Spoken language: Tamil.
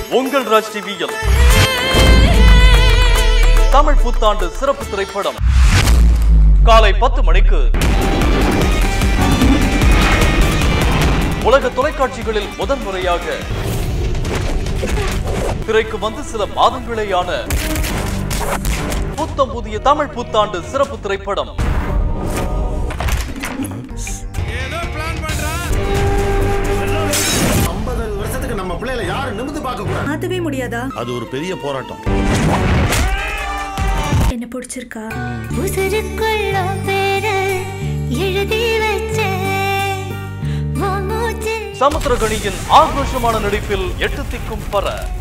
உங்கள் ராஜ் டிவியில் தமிழ் புத்தாண்டு சிறப்பு திரைப்படம் காலை பத்து மணிக்கு உலக தொலைக்காட்சிகளில் முதன் முறையாக திரைக்கு வந்து சில மாதங்களேயான புத்தம் புதிய தமிழ் புத்தாண்டு சிறப்பு திரைப்படம் ஐம்பது வருஷத்துக்கு நம்ம பிள்ளைகளை யாரும் நிமிந்து பார்க்க கூடாது மாத்தவே முடியாதா அது ஒரு பெரிய போராட்டம் என்ன பிடிச்சிருக்கா உசுருக்குள்ள பேரு எழுதி வச்சேன் உன் மூச்சில் சமுத்திரகணியின் ஆக்ரோஷமான நடிப்பில் எட்டு திக்கும் பற